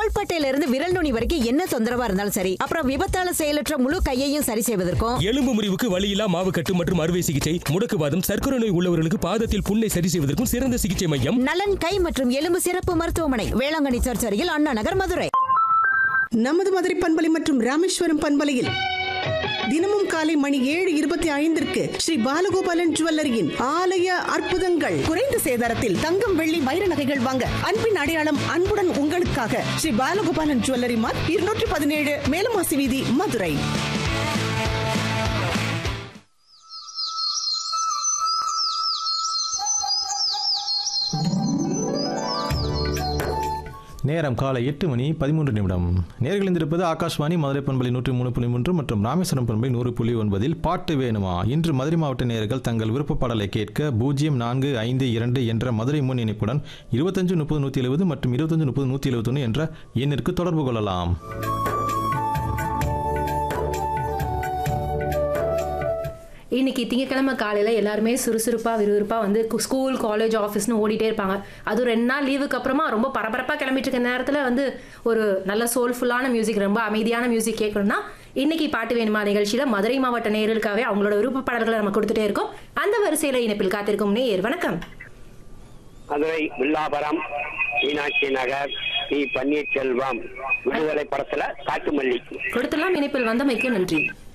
தோள்பட்டையில இருந்து விரல் நுனி வரைக்கும் என்ன தொந்தரவா இருந்தாலும் சரி அப்புறம் விபத்தால செயலற்ற முழு கையையும் சரி செய்வதற்கும் எலும்பு முறிவுக்கு வலியில்லா மாவு கட்டு மற்றும் அறுவை சிகிச்சை முடக்குவாதம் சர்க்கரை நோய் உள்ளவர்களுக்கு பாதத்தில் புண்ணை சரி செய்வதற்கும் சிறந்த சிகிச்சை மையம் நலன் கை மற்றும் எலும்பு சிறப்பு மருத்துவமனை வேளாங்கண்ணி சர்ச் அருகில் அண்ணா நகர் மதுரை நமது மதுரை பண்பலை மற்றும் ராமேஸ்வரம் பண்பலையில் தினமும் காலை மணி ஏழு இருபத்தி ஐந்திற்கு ஸ்ரீ பாலகோபாலன் ஜுவல்லரியின் ஆலய அற்புதங்கள் குறைந்த சேதாரத்தில் தங்கம் வெள்ளி வைர நகைகள் வாங்க அன்பின் அடையாளம் அன்புடன் உங்களுக்காக ஸ்ரீ பாலகோபாலன் ஜுவல்லரி மார்க் இருநூற்றி பதினேழு மேலமாசி வீதி மதுரை நேரம் காலை எட்டு மணி பதிமூன்று நிமிடம் நேர்கள் இருந்திருப்பது ஆகாஷ்வாணி மதுரை பண்பலை நூற்றி மூணு புள்ளி மூன்று மற்றும் ராமேஸ்வரம் பண்பலை நூறு புள்ளி ஒன்பதில் பாட்டு வேணுமா இன்று மதுரை மாவட்ட நேயர்கள் தங்கள் விருப்ப பாடலை கேட்க பூஜ்ஜியம் நான்கு ஐந்து இரண்டு என்ற மதுரை முன் இணைப்புடன் இருபத்தஞ்சு முப்பது நூற்றி எழுபது மற்றும் இருபத்தஞ்சு முப்பது நூற்றி எழுபத்தொன்று என்ற எண்ணிற்கு தொடர்பு கொள்ளலாம் இன்னைக்கு திங்கக்கிழமை காலையில் எல்லாருமே சுறுசுறுப்பாக விறுவிறுப்பாக வந்து கு- ஸ்கூல் காலேஜ் ஆஃபீஸ்னு ஓடிட்டே இருப்பாங்க அதுவும் ரெண்டு நாள் லீவுக்கு அப்புறமா ரொம்ப பரபரப்பாக கிளம்பிட்டு இருக்க நேரத்தில் வந்து ஒரு நல்ல சோல்ஃபுல்லான மியூசிக் ரொம்ப அமைதியான மியூசிக் கேட்கணும்னா இன்னைக்கு பாட்டு வேணுமா நிகழ்ச்சியில் மதுரை மாவட்ட நேயர்களுக்காகவே அவங்களோட விருப்ப பாடல்களை நம்ம கொடுத்துட்டே இருக்கோம் அந்த வரிசையில் இணைப்பில் காத்திருக்கும் நேயர் வணக்கம் மதுரை வில்லாபுரம் மீனாட்சி நகர் டி பன்னீர்செல்வம் விடுதலை படத்துல காட்டுமல்லி கொடுத்தலாம் இணைப்பில் வந்தமைக்கு நன்றி